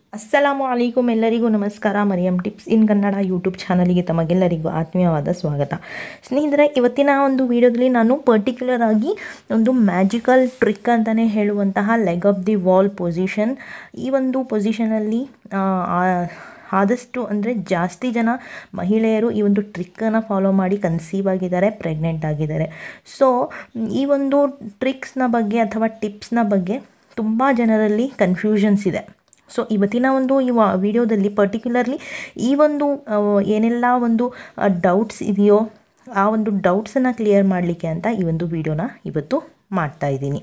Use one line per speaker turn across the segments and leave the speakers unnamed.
ಅಸ್ಸಲಾಮು ಅಲೈಕುಂ ಎಲ್ಲರಿಗೂ ನಮಸ್ಕಾರ Mariyam tips in Kannada YouTube ಚಾನಲಿಗೆ ತಮಗೆಲ್ಲರಿಗೂ ಆತ್ಮೀಯವಾದ ಸ್ವಾಗತ ಸ್ನೇಹಿತರೆ ಇವತ್ತಿನ ಒಂದು ವಿಡಿಯೋದಲ್ಲಿ ನಾನು ಪರ್ಟಿಕ್ಯುಲರ್ ಆಗಿ ಒಂದು ಮ್ಯಾಜಿಕಲ್ ಟ್ರಿಕ್ ಅಂತಲೇ ಹೇಳುವಂತಹ leg of the wall position ಈ ಒಂದು ಪೊಸಿಷನಲ್ಲಿ ಆದಷ್ಟು ಅಂದರೆ ಜಾಸ್ತಿ ಜನ ಮಹಿಳೆಯರು ಈ ಒಂದು ಟ್ರಿಕ್ಕನ್ನು ಫಾಲೋ ಮಾಡಿ ಕನ್ಸೀವ್ ಆಗಿದ್ದಾರೆ ಪ್ರೆಗ್ನೆಂಟ್ ಆಗಿದ್ದಾರೆ ಸೊ ಈ ಒಂದು ಟ್ರಿಕ್ಸ್ನ ಬಗ್ಗೆ ಅಥವಾ ಟಿಪ್ಸ್ನ ಬಗ್ಗೆ ತುಂಬ ಜನರಲ್ಲಿ ಕನ್ಫ್ಯೂಷನ್ಸ್ ಇದೆ ಸೊ ಇವತ್ತಿನ ಒಂದು ಈ ವಾ ವಿಡಿಯೋದಲ್ಲಿ ಪರ್ಟಿಕ್ಯುಲರ್ಲಿ ಈ ಒಂದು ಆ, ಏನೆಲ್ಲ ಒಂದು ಡೌಟ್ಸ್ ಇದೆಯೋ ಆ ಒಂದು ಡೌಟ್ಸನ್ನು ಕ್ಲಿಯರ್ ಮಾಡಲಿಕ್ಕೆ ಅಂತ ಈ ಒಂದು ವಿಡಿಯೋನ ಇವತ್ತು ಮಾಡ್ತಾ ಇದ್ದೀನಿ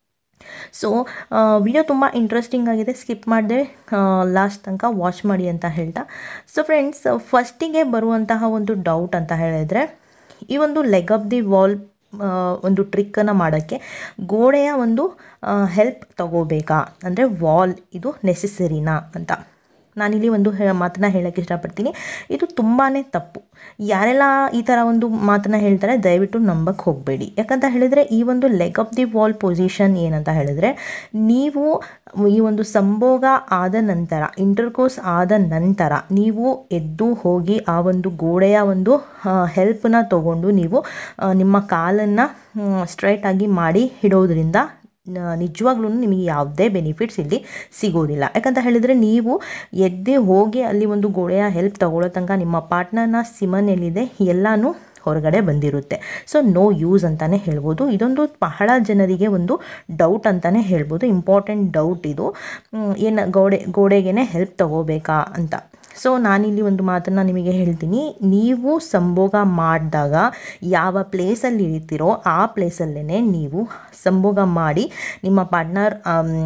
ಸೊ ವಿಡಿಯೋ ತುಂಬ ಇಂಟ್ರೆಸ್ಟಿಂಗ್ ಆಗಿದೆ ಸ್ಕಿಪ್ ಮಾಡದೆ ಲಾಸ್ಟ್ ತನಕ ವಾಚ್ ಮಾಡಿ ಅಂತ ಹೇಳ್ತಾ ಸೊ ಫ್ರೆಂಡ್ಸ್ ಫಸ್ಟಿಗೆ ಬರುವಂತಹ ಒಂದು ಡೌಟ್ ಅಂತ ಹೇಳಿದ್ರೆ ಈ ಒಂದು ಲೆಗ್ ಆಫ್ ದಿ ವಾಲ್ ಒಂದು ಟ್ರಿಕ್ಕನ್ನು ಮಾಡೋಕ್ಕೆ ಗೋಡೆಯ ಒಂದು ಹೆಲ್ಪ್ ತಗೋಬೇಕಾ ಅಂದರೆ ವಾಲ್ ಇದು ನೆಸೆಸರಿನಾ ಅಂತ ನಾನಿಲ್ಲಿ ಒಂದು ಹೇ ಮಾತನ್ನ ಹೇಳೋಕ್ಕೆ ಇಷ್ಟಪಡ್ತೀನಿ ಇದು ತುಂಬಾ ತಪ್ಪು ಯಾರೆಲ್ಲ ಈ ಥರ ಒಂದು ಮಾತನ್ನ ಹೇಳ್ತಾರೆ ದಯವಿಟ್ಟು ನಂಬಕ್ಕೆ ಹೋಗಬೇಡಿ ಯಾಕಂತ ಹೇಳಿದರೆ ಈ ಒಂದು leg of the wall position ಏನಂತ ಹೇಳಿದ್ರೆ ನೀವು ಈ ಒಂದು ಸಂಭೋಗ ಆದ ನಂತರ ಇಂಟರ್ಕೋರ್ಸ್ ಆದ ನಂತರ ನೀವು ಎದ್ದು ಹೋಗಿ ಆ ಒಂದು ಗೋಡೆಯ ಒಂದು ಹೆಲ್ಪನ್ನ ತಗೊಂಡು ನೀವು ಆ, ನಿಮ್ಮ ಕಾಲನ್ನು ಸ್ಟ್ರೈಟಾಗಿ ಮಾಡಿ ಇಡೋದ್ರಿಂದ ನಿಜವಾಗ್ಲೂ ನಿಮಗೆ ಯಾವುದೇ ಬೆನಿಫಿಟ್ಸ್ ಇಲ್ಲಿ ಸಿಗೋದಿಲ್ಲ ಯಾಕಂತ ಹೇಳಿದರೆ ನೀವು ಎದ್ದೇ ಹೋಗಿ ಅಲ್ಲಿ ಒಂದು ಗೋಡೆಯ ಹೆಲ್ಪ್ ತಗೊಳ್ಳೋ ತನಕ ನಿಮ್ಮ ಪಾರ್ಟ್ನರ್ನ ಸಿಮನ್ ಎಲ್ಲಿದೆ ಎಲ್ಲನೂ ಹೊರಗಡೆ ಬಂದಿರುತ್ತೆ ಸೊ ನೋ ಯೂಸ್ ಅಂತಲೇ ಹೇಳ್ಬೋದು ಇದೊಂದು ಬಹಳ ಜನರಿಗೆ ಒಂದು ಡೌಟ್ ಅಂತಲೇ ಹೇಳ್ಬೋದು ಇಂಪಾರ್ಟೆಂಟ್ ಡೌಟ್ ಇದು ಏನು ಗೋಡೆ ಗೋಡೆಗೇ ಹೆಲ್ಪ್ ತಗೋಬೇಕಾ ಅಂತ ಸೊ ನಾನಿಲ್ಲಿ ಒಂದು ಮಾತನ್ನು ನಿಮಗೆ ಹೇಳ್ತೀನಿ ನೀವು ಸಂಭೋಗ ಮಾಡಿದಾಗ ಯಾವ ಪ್ಲೇಸಲ್ಲಿ ಇರ್ತೀರೋ ಆ ಪ್ಲೇಸಲ್ಲೇ ನೀವು ಸಂಭೋಗ ಮಾಡಿ ನಿಮ್ಮ ಪಾರ್ಟ್ನರ್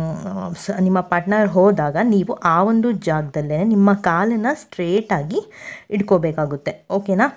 ನಿಮ್ಮ ಪಾರ್ಟ್ನರ್ ಹೋದಾಗ ನೀವು ಆ ಒಂದು ಜಾಗದಲ್ಲೇ ನಿಮ್ಮ ಕಾಲನ್ನು ಸ್ಟ್ರೇಟಾಗಿ ಇಟ್ಕೋಬೇಕಾಗುತ್ತೆ ಓಕೆನಾ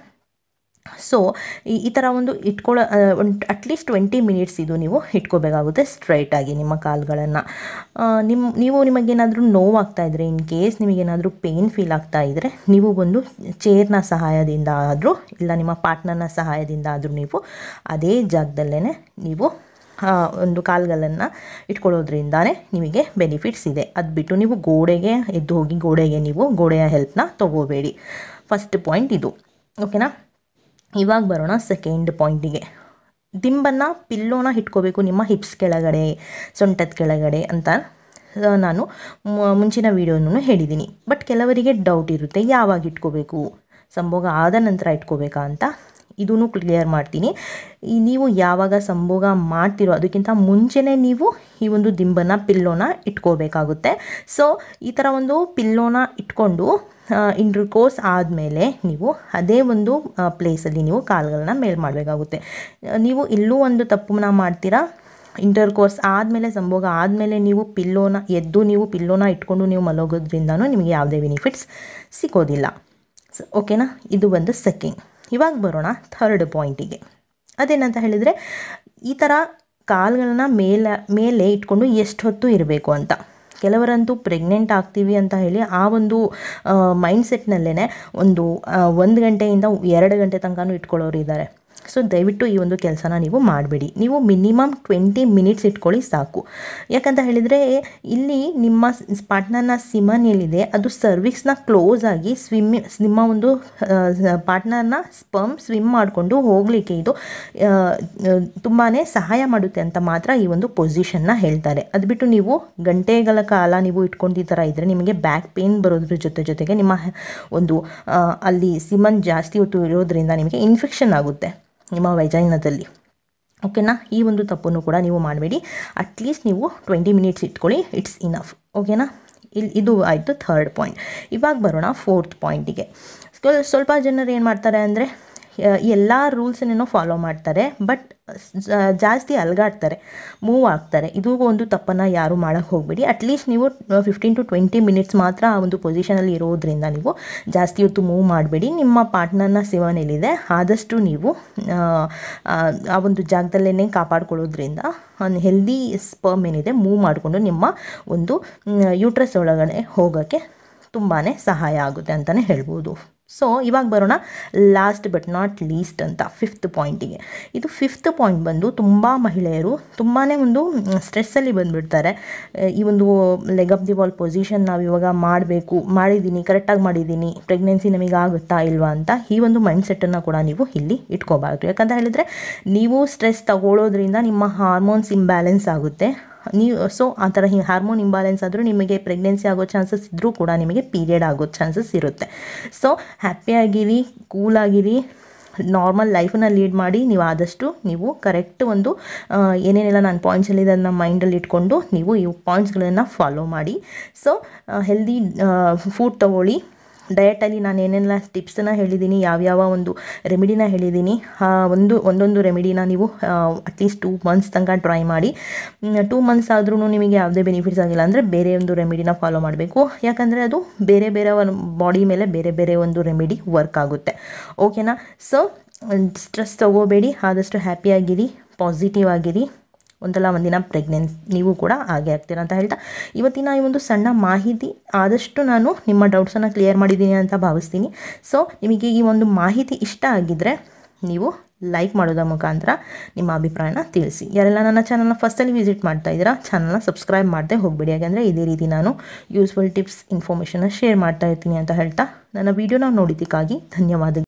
ಸೊ ಈ ಈ ಥರ ಒಂದು ಇಟ್ಕೊಳ್ಳೋ ಒಂದು ಅಟ್ಲೀಸ್ಟ್ ಟ್ವೆಂಟಿ ಮಿನಿಟ್ಸ್ ಇದು ನೀವು ಇಟ್ಕೋಬೇಕಾಗುತ್ತೆ ಸ್ಟ್ರೈಟಾಗಿ ನಿಮ್ಮ ಕಾಲುಗಳನ್ನು ನಿಮ್ಮ ನೀವು ನಿಮಗೇನಾದರೂ ನೋವಾಗ್ತಾ ಇದ್ದರೆ ಇನ್ ಕೇಸ್ ನಿಮಗೇನಾದರೂ ಪೇಯ್ನ್ ಫೀಲ್ ಆಗ್ತಾ ಇದ್ದರೆ ನೀವು ಒಂದು ಚೇರ್ನ ಸಹಾಯದಿಂದ ಆದರೂ ಇಲ್ಲ ನಿಮ್ಮ ಪಾರ್ಟ್ನರ್ನ ಸಹಾಯದಿಂದ ಆದರೂ ನೀವು ಅದೇ ಜಾಗದಲ್ಲೇ ನೀವು ಆ, ಒಂದು ಕಾಲುಗಳನ್ನು ಇಟ್ಕೊಳ್ಳೋದ್ರಿಂದಾನೇ ನಿಮಗೆ ಬೆನಿಫಿಟ್ಸ್ ಇದೆ ಅದು ಬಿಟ್ಟು ನೀವು ಗೋಡೆಗೆ ಎದ್ದು ಹೋಗಿ ಗೋಡೆಗೆ ನೀವು ಗೋಡೆಯ ಹೆಲ್ಪ್ನ ತಗೋಬೇಡಿ ಫಸ್ಟ್ ಪಾಯಿಂಟ್ ಇದು ಓಕೆನಾ ಇವಾಗ ಬರೋಣ ಸೆಕೆಂಡ್ ಪಾಯಿಂಟಿಗೆ ದಿಂಬನ್ನು ಪಿಲ್ಲೋನ ಇಟ್ಕೋಬೇಕು ನಿಮ್ಮ ಹಿಪ್ಸ್ ಕೆಳಗಡೆ ಸೊಂಟದ ಕೆಳಗಡೆ ಅಂತ ಆ, ನಾನು ಮು- ಮುಂಚಿನ ವೀಡಿಯೋನೂ ಹೇಳಿದ್ದೀನಿ ಬಟ್ ಕೆಲವರಿಗೆ ಡೌಟ್ ಇರುತ್ತೆ ಯಾವಾಗ ಇಟ್ಕೋಬೇಕು ಸಂಭೋಗ ಆದ ನಂತರ ಇಟ್ಕೋಬೇಕಾ ಅಂತ ಇದೂ ಕ್ಲಿಯರ್ ಮಾಡ್ತೀನಿ ಈ ನೀವು ಯಾವಾಗ ಸಂಭೋಗ ಮಾಡ್ತಿರೋ ಅದಕ್ಕಿಂತ ಮುಂಚೆನೇ ನೀವು ಈ ಒಂದು ದಿಂಬನ್ನು ಪಿಲ್ಲೋನ ಇಟ್ಕೋಬೇಕಾಗುತ್ತೆ ಸೊ ಈ ಥರ ಒಂದು ಪಿಲ್ಲೋನ ಇಟ್ಕೊಂಡು ಇಂಟ್ರ್ ಕೋರ್ಸ್ ಆದಮೇಲೆ ನೀವು ಅದೇ ಒಂದು ಪ್ಲೇಸಲ್ಲಿ ನೀವು ಕಾಲುಗಳನ್ನ ಮೇಲ್ ಮಾಡಬೇಕಾಗುತ್ತೆ ನೀವು ಇಲ್ಲೂ ಒಂದು ತಪ್ಪನ್ನ ಮಾಡ್ತೀರಾ ಇಂಟರ್ ಕೋರ್ಸ್ ಆದಮೇಲೆ ಸಂಭೋಗ ಆದಮೇಲೆ ನೀವು ಪಿಲ್ಲೋನ ಎದ್ದು ನೀವು ಪಿಲ್ಲೋನ ಇಟ್ಕೊಂಡು ನೀವು ಮಲಗೋದ್ರಿಂದನೂ ನಿಮಗೆ ಯಾವುದೇ ಬೆನಿಫಿಟ್ಸ್ ಸಿಗೋದಿಲ್ಲ ಸೊ ಓಕೆನಾ ಇದು ಒಂದು ಸೆಕೆಂಡ್ ಇವಾಗ ಬರೋಣ ಥರ್ಡ್ ಪಾಯಿಂಟಿಗೆ ಅದೇನಂತ ಹೇಳಿದರೆ ಈ ಥರ ಕಾಲುಗಳನ್ನ ಮೇಲೆ ಮೇಲೆ ಇಟ್ಕೊಂಡು ಎಷ್ಟು ಹೊತ್ತು ಇರಬೇಕು ಅಂತ ಕೆಲವರಂತೂ ಪ್ರೆಗ್ನೆಂಟ್ ಆಗ್ತೀವಿ ಅಂತ ಹೇಳಿ ಆ ಒಂದು ಮೈಂಡ್ ಸೆಟ್ನಲ್ಲೇ ಒಂದು ಆ, ಒಂದು ಗಂಟೆಯಿಂದ ಎರಡು ಗಂಟೆ ತನಕನೂ ಇಟ್ಕೊಳ್ಳೋರು ಇದ್ದಾರೆ ಸೊ ದಯವಿಟ್ಟು ಈ ಒಂದು ಕೆಲಸನ ನೀವು ಮಾಡಬೇಡಿ ನೀವು ಮಿನಿಮಮ್ ಟ್ವೆಂಟಿ ಮಿನಿಟ್ಸ್ ಇಟ್ಕೊಳ್ಳಿ ಸಾಕು ಯಾಕಂತ ಹೇಳಿದರೆ ಇಲ್ಲಿ ನಿಮ್ಮ ಪಾರ್ಟ್ನರ್ನ ಸಿಮನ್ ಏನಿದೆ ಅದು ಸರ್ವಿಕ್ಸ್ನ ಕ್ಲೋಸ್ ಆಗಿ ಸ್ವಿಮ್ಮಿ ನಿಮ್ಮ ಒಂದು ಪಾರ್ಟ್ನರ್ನ ಸ್ಪಮ್ ಸ್ವಿಮ್ ಮಾಡಿಕೊಂಡು ಹೋಗಲಿಕ್ಕೆ ಇದು ತುಂಬಾ ಸಹಾಯ ಮಾಡುತ್ತೆ ಅಂತ ಮಾತ್ರ ಈ ಒಂದು ಪೊಸಿಷನ್ನ ಹೇಳ್ತಾರೆ ಅದು ಬಿಟ್ಟು ನೀವು ಗಂಟೆಗಳ ಕಾಲ ನೀವು ಇಟ್ಕೊಂಡು ಈ ಥರ ಇದ್ದರೆ ನಿಮಗೆ ಬ್ಯಾಕ್ ಪೇನ್ ಬರೋದ್ರ ಜೊತೆ ಜೊತೆಗೆ ನಿಮ್ಮ ಒಂದು ಆ, ಅಲ್ಲಿ ಸಿಮನ್ ಜಾಸ್ತಿ ಹೊತ್ತು ಇರೋದ್ರಿಂದ ನಿಮಗೆ ಇನ್ಫೆಕ್ಷನ್ ಆಗುತ್ತೆ ನಿಮ್ಮ ವೈಜೈನದಲ್ಲಿ ಓಕೆನಾ ಈ ಒಂದು ತಪ್ಪನ್ನು ಕೂಡ ನೀವು ಮಾಡಬೇಡಿ ಅಟ್ಲೀಸ್ಟ್ ನೀವು ಟ್ವೆಂಟಿ ಮಿನಿಟ್ಸ್ ಇಟ್ಕೊಳ್ಳಿ ಇಟ್ಸ್ ಇನಫ್ ಓಕೆನಾ ಇಲ್ಲಿ ಇದು ಆಯಿತು ಥರ್ಡ್ ಪಾಯಿಂಟ್ ಇವಾಗ ಬರೋಣ ಫೋರ್ತ್ ಪಾಯಿಂಟಿಗೆ ಸ್ವಲ್ಪ ಜನರು ಏನು ಮಾಡ್ತಾರೆ ಅಂದರೆ ಎಲ್ಲ ರೂಲ್ಸನ್ನೇನೋ ಫಾಲೋ ಮಾಡ್ತಾರೆ ಬಟ್ ಜಾಸ್ತಿ ಅಲ್ಗಾಡ್ತಾರೆ ಮೂವ್ ಆಗ್ತಾರೆ ಇದು ಒಂದು ತಪ್ಪನ್ನು ಯಾರು ಮಾಡೋಕ್ಕೆ ಹೋಗಬೇಡಿ ಅಟ್ಲೀಸ್ಟ್ ನೀವು ಫಿಫ್ಟೀನ್ ಟು ಟ್ವೆಂಟಿ ಮಿನಿಟ್ಸ್ ಮಾತ್ರ ಆ ಒಂದು ಪೊಸಿಷನಲ್ಲಿ ಇರೋದ್ರಿಂದ ನೀವು ಜಾಸ್ತಿ ಹೊತ್ತು ಮೂವ್ ಮಾಡಬೇಡಿ ನಿಮ್ಮ ಪಾರ್ಟ್ನರ್ನ ಸೇವನೆಯಲ್ಲಿದೆ ಆದಷ್ಟು ನೀವು ಆ, ಆ, ಆ ಒಂದು ಜಾಗದಲ್ಲೇ ಕಾಪಾಡ್ಕೊಳ್ಳೋದ್ರಿಂದ ಒಂದು ಹೆಲ್ದಿ ಸ್ಪರ್ಮ್ ಏನಿದೆ ಮೂವ್ ಮಾಡಿಕೊಂಡು ನಿಮ್ಮ ಒಂದು ಯೂಟ್ರಸ್ ಒಳಗಡೆ ಹೋಗೋಕ್ಕೆ ತುಂಬಾ ಸಹಾಯ ಆಗುತ್ತೆ ಅಂತಲೇ ಹೇಳ್ಬೋದು ಸೊ ಇವಾಗ ಬರೋಣ ಲಾಸ್ಟ್ ಬಟ್ ನಾಟ್ ಲೀಸ್ಟ್ ಅಂತ ಫಿಫ್ತ್ ಪಾಯಿಂಟಿಗೆ ಇದು ಫಿಫ್ತ್ ಪಾಯಿಂಟ್ ಬಂದು ತುಂಬ ಮಹಿಳೆಯರು ತುಂಬಾ ಒಂದು ಸ್ಟ್ರೆಸ್ಸಲ್ಲಿ ಬಂದುಬಿಡ್ತಾರೆ ಈ ಒಂದು leg of the wall position ನಾವು ಇವಾಗ ಮಾಡಬೇಕು ಮಾಡಿದ್ದೀನಿ ಕರೆಕ್ಟಾಗಿ ಮಾಡಿದ್ದೀನಿ ಪ್ರೆಗ್ನೆನ್ಸಿ ನಮಗೆ ಆಗುತ್ತಾ ಇಲ್ವಾ ಅಂತ ಈ ಒಂದು ಮೈಂಡ್ ಸೆಟ್ಟನ್ನು ಕೂಡ ನೀವು ಇಲ್ಲಿ ಇಟ್ಕೋಬಾರ್ದು ಯಾಕಂತ ಹೇಳಿದರೆ ನೀವು ಸ್ಟ್ರೆಸ್ ತಗೊಳ್ಳೋದ್ರಿಂದ ನಿಮ್ಮ ಹಾರ್ಮೋನ್ಸ್ ಇಂಬ್ಯಾಲೆನ್ಸ್ ಆಗುತ್ತೆ ನೀವು ಸೊ ಆ ಥರ ಈ ಹಾರ್ಮೋನ್ ಇಂಬ್ಯಾಲೆನ್ಸ್ ಆದರೂ ನಿಮಗೆ ಪ್ರೆಗ್ನೆನ್ಸಿ ಆಗೋ ಚಾನ್ಸಸ್ ಇದ್ದರೂ ಕೂಡ ನಿಮಗೆ ಪೀರಿಯಡ್ ಆಗೋ ಚಾನ್ಸಸ್ ಇರುತ್ತೆ ಸೊ ಹ್ಯಾಪಿಯಾಗಿರಿ ಕೂಲಾಗಿರಿ ನಾರ್ಮಲ್ ಲೈಫನ್ನ ಲೀಡ್ ಮಾಡಿ ನೀವು ಆದಷ್ಟು ನೀವು ಕರೆಕ್ಟ್ ಒಂದು ಆ, ಏನೇನೆಲ್ಲ ನಾನು ಪಾಯಿಂಟ್ಸಲ್ಲಿ ಅದನ್ನು ಮೈಂಡಲ್ಲಿ ಇಟ್ಕೊಂಡು ನೀವು ಈ ಪಾಯಿಂಟ್ಸ್ಗಳನ್ನು ಫಾಲೋ ಮಾಡಿ ಸೊ ಹೆಲ್ದಿ ಫುಡ್ ತಗೊಳ್ಳಿ ಡಯಟಲ್ಲಿ ನಾನು ಏನೆಲ್ಲ ಟಿಪ್ಸನ್ನ ಹೇಳಿದ್ದೀನಿ ಯಾವ್ಯಾವ ಒಂದು ರೆಮಿಡಿನ ಹೇಳಿದ್ದೀನಿ ಆ ಒಂದು ಒಂದೊಂದು ರೆಮಿಡಿನ ನೀವು ಅಟ್ಲೀಸ್ಟ್ ಟೂ ಮಂತ್ಸ್ ತನಕ ಟ್ರೈ ಮಾಡಿ ಟೂ ಮಂತ್ಸ್ ಆದ್ರೂ ನಿಮಗೆ ಯಾವುದೇ ಬೆನಿಫಿಟ್ಸ್ ಆಗಿಲ್ಲ ಅಂದರೆ ಬೇರೆ ಒಂದು ರೆಮಿಡಿನ ಫಾಲೋ ಮಾಡಬೇಕು ಯಾಕಂದರೆ ಅದು ಬೇರೆ ಬೇರೆ ಒಂದು ಬಾಡಿ ಮೇಲೆ ಬೇರೆ ಬೇರೆ ಒಂದು ರೆಮಿಡಿ ವರ್ಕ್ ಆಗುತ್ತೆ ಓಕೆನಾ ಸೊ ಸ್ಟ್ರೆಸ್ ತಗೋಬೇಡಿ ಆದಷ್ಟು ಹ್ಯಾಪಿಯಾಗಿರಿ ಪಾಸಿಟಿವ್ ಆಗಿರಿ ಒಂದಲ್ಲ ಒಂದಿನ ಪ್ರೆಗ್ನೆನ್ಸ್ ನೀವು ಕೂಡ ಹಾಗೆ ಆಗ್ತೀರ ಅಂತ ಹೇಳ್ತಾ ಇವತ್ತಿನ ಈ ಒಂದು ಸಣ್ಣ ಮಾಹಿತಿ ಆದಷ್ಟು ನಾನು ನಿಮ್ಮ ಡೌಟ್ಸನ್ನು ಕ್ಲಿಯರ್ ಮಾಡಿದ್ದೀನಿ ಅಂತ ಭಾವಿಸ್ತೀನಿ ಸೊ ನಿಮಗೆ ಈ ಒಂದು ಮಾಹಿತಿ ಇಷ್ಟ ಆಗಿದ್ದರೆ ನೀವು ಲೈಕ್ ಮಾಡೋದ್ರ ಮುಖಾಂತರ ನಿಮ್ಮ ಅಭಿಪ್ರಾಯನ ತಿಳಿಸಿ ಯಾರೆಲ್ಲ ನನ್ನ ಚಾನಲ್ನ ಫಸ್ಟಲ್ಲಿ ವಿಸಿಟ್ ಮಾಡ್ತಾ ಇದ್ದೀರಾ ಚಾನಲ್ನ ಸಬ್ಸ್ಕ್ರೈಬ್ ಮಾಡದೆ ಹೋಗಬೇಡಿ ಯಾಕೆಂದರೆ ಇದೇ ರೀತಿ ನಾನು ಯೂಸ್ಫುಲ್ ಟಿಪ್ಸ್ ಇನ್ಫಾರ್ಮೇಷನ್ನ ಶೇರ್ ಮಾಡ್ತಾ ಇರ್ತೀನಿ ಅಂತ ಹೇಳ್ತಾ ನನ್ನ ವೀಡಿಯೋನ ನೋಡಿದ್ದಕ್ಕಾಗಿ ಧನ್ಯವಾದಗಳು